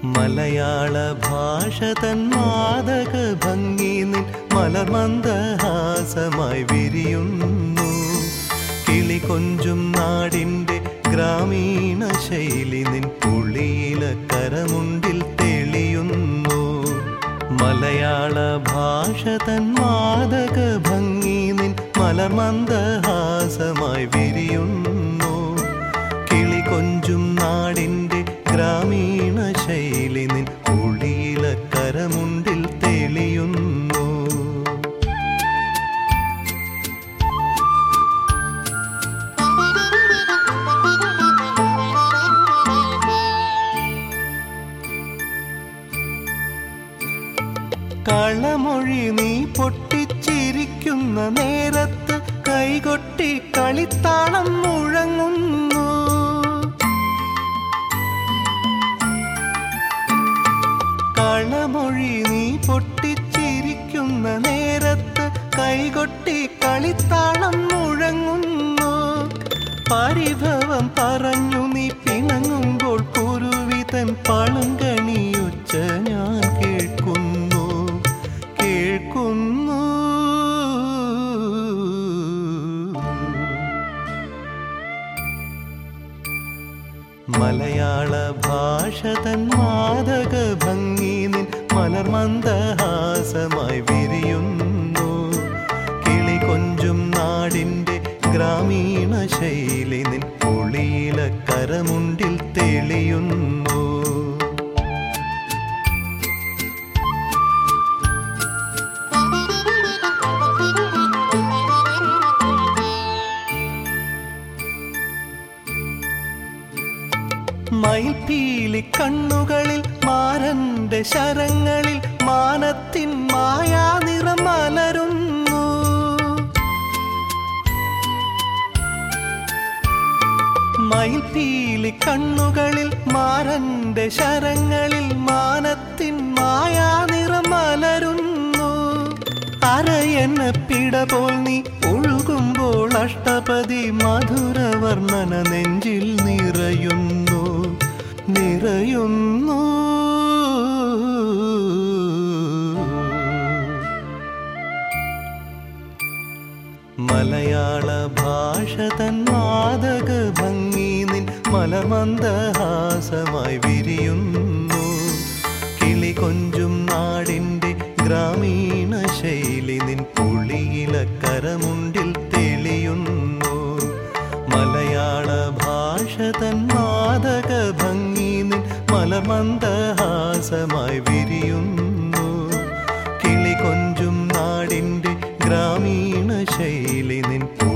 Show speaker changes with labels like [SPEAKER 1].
[SPEAKER 1] മലയാള ഭാഷ തൻ മാതക ഭംഗി നിൻ മലർമന്ദഹാസമായി വിരിയുന്നു കിളി കൊഞ്ചും നാടിൻ്റെ ഗ്രാമീണ ശൈലി നിൻ പുളിയില കരമുണ്ടിൽ തെളിയുന്നു മലയാള ഭാഷ തൻ മാതക ഭംഗി നിൻ മലർമന്ദഹാസമായി വിരിയുന്നു കിളി കൊഞ്ചും നാടിൻ്റെ ഗ്രാമീണ ശൈലി നിൻ പുളിയില കരമുണ്ടിൽ തെളിയുന്നു കളമൊഴി നീ പൊട്ടിച്ചിരിക്കുന്ന നേരത്ത് കൈകൊട്ടി കളിത്താളം മുഴങ്ങുന്നു കളമൊഴി നീ പൊട്ടിച്ചിരിക്കുന്ന നേരത്ത് കൈകൊട്ടി കളിത്താളം മുഴങ്ങുന്നു പരിഭവം പറഞ്ഞു നീ പിണങ്ങുമ്പോൾ കുരുവിതൻ പളുങ്കണിയൊച്ച ഞാൻ കേൾക്കുന്നു കേൾക്കുന്നു മലയാള ഭാഷ തൻ മാതക ഭംഗി നിൻ മലർമന്ദഹാസമായി വിരിയുന്നു കിളി കൊഞ്ചും നാടിൻ്റെ ഗ്രാമീണ ശൈലി നിൻ പൊളിയില കരമുണ്ടിൽ തെളിയുന്നു മയിൽപീലി കണ്ണുകളിൽ മാരന്റെ ശരങ്ങളിൽ മാനത്തിൻ മായാ നിറം മലരുന്നു മയിൽപീലി കണ്ണുകളിൽ മാരന്റെ ശരങ്ങളിൽ മാനത്തിൻ മായാ നിറം മലരുന്നു അരയെന്ന പിട പോൽ നീ ഒഴുകുമ്പോൾ അഷ്ടപതി മധുരവർണ്ണന നെഞ്ചിൽ നിറയുന്നു നിറയുന്നു മലയാള ഭാഷ തൻ മാതക ഭംഗി നിൻ മലമന്ദഹാസമായി വിരിയുന്നു കിളി കൊഞ്ചും നാടിൻ്റെ ഗ്രാമീണ ശൈലി നിൻ പുളിയില കരമുണ്ടിൽ തെളിയുന്നു മലയാള ഭാഷ തൻ മാതക ഭംഗി നിൻ മലമന്ദഹാസമായി വിരിയുന്നു കിളി കൊഞ്ചും നാടിൻ്റെ ഗ്രാമീണ ശൈലി നിൻ